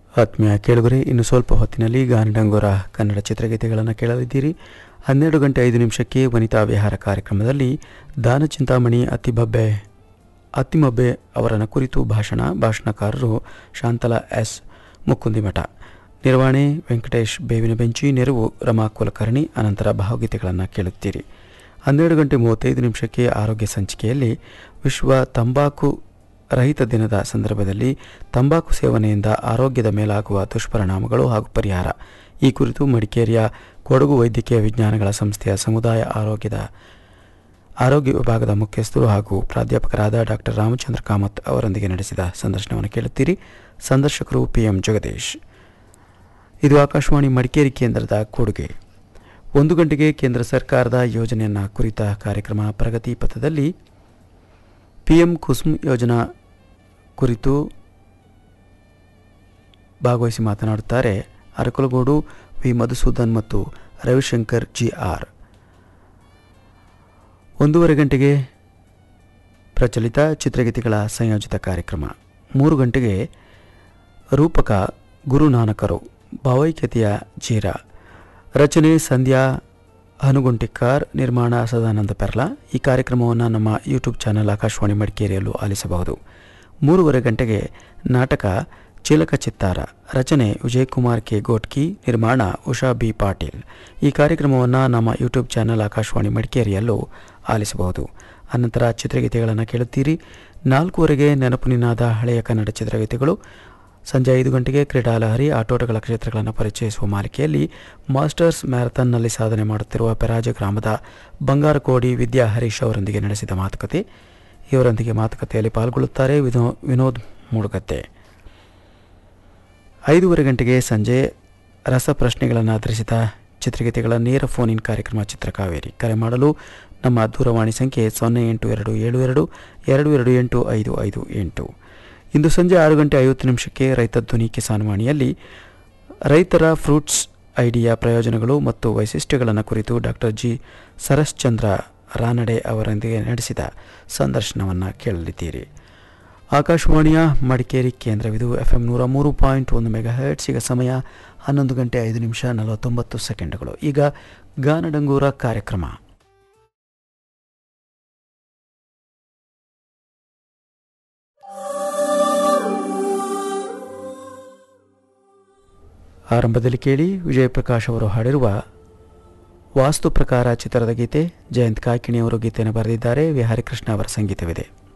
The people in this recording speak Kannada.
ಆತ್ಮೀಯ ಕೇಳುಗರೆ ಇನ್ನು ಸ್ವಲ್ಪ ಹೊತ್ತಿನಲ್ಲಿ ಗಾನಡಂಗೋರ ಕನ್ನಡ ಚಿತ್ರಗೀತೆಗಳನ್ನು ಕೇಳಲಿದ್ದೀರಿ ಹನ್ನೆರಡು ಗಂಟೆ ಐದು ನಿಮಿಷಕ್ಕೆ ವನಿತಾ ವಿಹಾರ ಕಾರ್ಯಕ್ರಮದಲ್ಲಿ ದಾನ ಚಿಂತಾಮಣಿ ಅತಿಬಬ್ಬೆ ಅತ್ತಿಮಬ್ಬೆ ಅವರನ್ನ ಕುರಿತು ಭಾಷಣ ಭಾಷಣಕಾರರು ಶಾಂತಲಾ ಎಸ್ ಮುಕ್ಕುಂದಿಮಠ ನಿರ್ವಹಣೆ ವೆಂಕಟೇಶ್ ಬೇವಿನ ಬೆಂಚಿ ನೆರವು ರಮಾ ಕುಲಕರ್ಣಿ ಅನಂತರ ಭಾವಗೀತೆಗಳನ್ನು ಕೇಳುತ್ತೀರಿ ಹನ್ನೆರಡು ಗಂಟೆ ಮೂವತ್ತೈದು ನಿಮಿಷಕ್ಕೆ ಆರೋಗ್ಯ ಸಂಚಿಕೆಯಲ್ಲಿ ವಿಶ್ವ ತಂಬಾಕು ರಹಿತ ದಿನದ ಸಂದರ್ಭದಲ್ಲಿ ತಂಬಾಕು ಸೇವನೆಯಿಂದ ಆರೋಗ್ಯದ ಮೇಲಾಗುವ ದುಷ್ಪರಿಣಾಮಗಳು ಹಾಗೂ ಪರಿಹಾರ ಈ ಕುರಿತು ಮಡಿಕೇರಿಯ ಕೊಡಗು ವೈದ್ಯಕೀಯ ವಿಜ್ಞಾನಗಳ ಸಂಸ್ಥೆಯ ಸಮುದಾಯ ಆರೋಗ್ಯದ ಆರೋಗ್ಯ ವಿಭಾಗದ ಮುಖ್ಯಸ್ಥರು ಹಾಗೂ ಪ್ರಾಧ್ಯಾಪಕರಾದ ಡಾಕ್ಟರ್ ರಾಮಚಂದ್ರ ಕಾಮತ್ ಅವರೊಂದಿಗೆ ನಡೆಸಿದ ಸಂದರ್ಶನವನ್ನು ಕೇಳುತ್ತೀರಿ ಸಂದರ್ಶಕರು ಪಿಎಂ ಜಗದೀಶ್ ಇದು ಆಕಾಶವಾಣಿ ಮಡಿಕೇರಿ ಕೇಂದ್ರದ ಕೊಡುಗೆ ಒಂದು ಗಂಟೆಗೆ ಕೇಂದ್ರ ಸರ್ಕಾರದ ಯೋಜನೆಯನ್ನು ಕುರಿತ ಕಾರ್ಯಕ್ರಮ ಪ್ರಗತಿ ಪಥದಲ್ಲಿ ಪಿಎಂ ಕುಸುಮ್ ಯೋಜನಾ ಕುರಿತು ಭಾಗವಹಿಸಿ ಮಾತನಾಡುತ್ತಾರೆ ಅರಕಲಗೂಡು ವಿ ಮಧುಸೂದನ್ ಮತ್ತು ರವಿಶಂಕರ್ ಜಿ ಆರ್ ಒಂದೂವರೆ ಗಂಟೆಗೆ ಪ್ರಚಲಿತ ಚಿತ್ರಗೀತೆಗಳ ಸಂಯೋಜಿತ ಕಾರ್ಯಕ್ರಮ ಮೂರು ಗಂಟೆಗೆ ರೂಪಕ ಗುರುನಾನಕರು ಭಾವೈಕ್ಯತೆಯ ಜೀರ ರಚನೆ ಸಂಧ್ಯಾ ಹನುಗುಂಟಿಕಾರ್ ನಿರ್ಮಾಣ ಸದಾನಂದ ಪೆರ್ಲಾ ಈ ಕಾರ್ಯಕ್ರಮವನ್ನು ನಮ್ಮ ಯೂಟ್ಯೂಬ್ ಚಾನೆಲ್ ಆಕಾಶವಾಣಿ ಮಡಿಕೇರಿಯಲ್ಲೂ ಆಲಿಸಬಹುದು ಮೂರುವರೆ ಗಂಟೆಗೆ ನಾಟಕ ಚಿಲಕ ಚಿತ್ತಾರ ರಚನೆ ವಿಜಯಕುಮಾರ್ ಕೆ ಗೋಟ್ಕಿ ನಿರ್ಮಾಣ ಉಷಾ ಬಿ ಪಾಟೀಲ್ ಈ ಕಾರ್ಯಕ್ರಮವನ್ನು ನಮ್ಮ ಯೂಟ್ಯೂಬ್ ಚಾನೆಲ್ ಆಕಾಶವಾಣಿ ಮಡಿಕೇರಿಯಲ್ಲೂ ಆಲಿಸಬಹುದು ಅನಂತರ ಚಿತ್ರಗೀತೆಗಳನ್ನು ಕೇಳುತ್ತೀರಿ ನಾಲ್ಕೂವರೆಗೆ ನೆನಪು ನಿನಾದ ಹಳೆಯ ಕನ್ನಡ ಚಿತ್ರಗೀತೆಗಳು ಸಂಜೆ ಐದು ಗಂಟೆಗೆ ಕ್ರೀಡಾಲಹರಿ ಆಟೋಟಗಳ ಕ್ಷೇತ್ರಗಳನ್ನು ಪರಿಚಯಿಸುವ ಮಾಲಿಕೆಯಲ್ಲಿ ಮಾಸ್ಟರ್ಸ್ ಮ್ಯಾರಥಾನ್ನಲ್ಲಿ ಸಾಧನೆ ಮಾಡುತ್ತಿರುವ ಪೆರಾಜ ಗ್ರಾಮದ ಬಂಗಾರಕೋಡಿ ವಿದ್ಯಾ ಹರೀಶ್ ಅವರೊಂದಿಗೆ ನಡೆಸಿದ ಮಾತುಕತೆ ಇವರೊಂದಿಗೆ ಮಾತುಕತೆಯಲ್ಲಿ ಪಾಲ್ಗೊಳ್ಳುತ್ತಾರೆ ವಿನೋ ವಿನೋದ್ ಮೂಡುಗತ್ತೆ ಐದೂವರೆ ಗಂಟೆಗೆ ಸಂಜೆ ರಸಪ್ರಶ್ನೆಗಳನ್ನು ಆಧರಿಸಿದ ಚಿತ್ರಗೀತೆಗಳ ನೇರ ಫೋನ್ ಇನ್ ಕಾರ್ಯಕ್ರಮ ಚಿತ್ರಕಾವೇರಿ ಕರೆ ಮಾಡಲು ನಮ್ಮ ದೂರವಾಣಿ ಸಂಖ್ಯೆ ಸೊನ್ನೆ ಎಂಟು ಎರಡು ಏಳು ಎರಡು ಎರಡು ಎರಡು ಎಂಟು ಐದು ಐದು ಎಂಟು ಇಂದು ಸಂಜೆ ಆರು ಗಂಟೆ ಐವತ್ತು ನಿಮಿಷಕ್ಕೆ ರೈತ ಧ್ವನಿ ಕಿಸಾನ್ ವಾಣಿಯಲ್ಲಿ ರೈತರ ಫ್ರೂಟ್ಸ್ ಐಡಿಯ ಪ್ರಯೋಜನಗಳು ಮತ್ತು ವೈಶಿಷ್ಟ್ಯಗಳನ್ನು ಕುರಿತು ಡಾಕ್ಟರ್ ಜಿ ಸರಶ್ಚಂದ್ರ ರಾನಡೆ ಅವರೊಂದಿಗೆ ನಡೆಸಿದ ಸಂದರ್ಶನವನ್ನು ಕೇಳಲಿದ್ದೀರಿ ಆಕಾಶವಾಣಿಯ ಮಡಿಕೇರಿ ಕೇಂದ್ರವಿದು ಎಫ್ ಎಂ ನೂರ ಮೂರು ಪಾಯಿಂಟ್ ಒಂದು ಮೆಗಾ ಹರ್ಟ್ಸ್ ಈಗ ಸಮಯ ಹನ್ನೊಂದು ಗಂಟೆ ಐದು ನಿಮಿಷ ನಲವತ್ತೊಂಬತ್ತು ಸೆಕೆಂಡ್ಗಳು ಈಗ ಗಾನಡಂಗೂರ ಕಾರ್ಯಕ್ರಮ ಆರಂಭದಲ್ಲಿ ಕೇಳಿ ವಿಜಯ ಪ್ರಕಾಶ್ ಅವರು ಹಾಡಿರುವ ವಾಸ್ತು ಪ್ರಕಾರ ಚಿತ್ರದ ಗೀತೆ ಜಯಂತ್ ಕಾಕಿಣಿ ಅವರು ಗೀತೆಯನ್ನು ಬರೆದಿದ್ದಾರೆ ವಿಹಾರಿ ಕೃಷ್ಣ ಅವರ ಸಂಗೀತವಿದೆ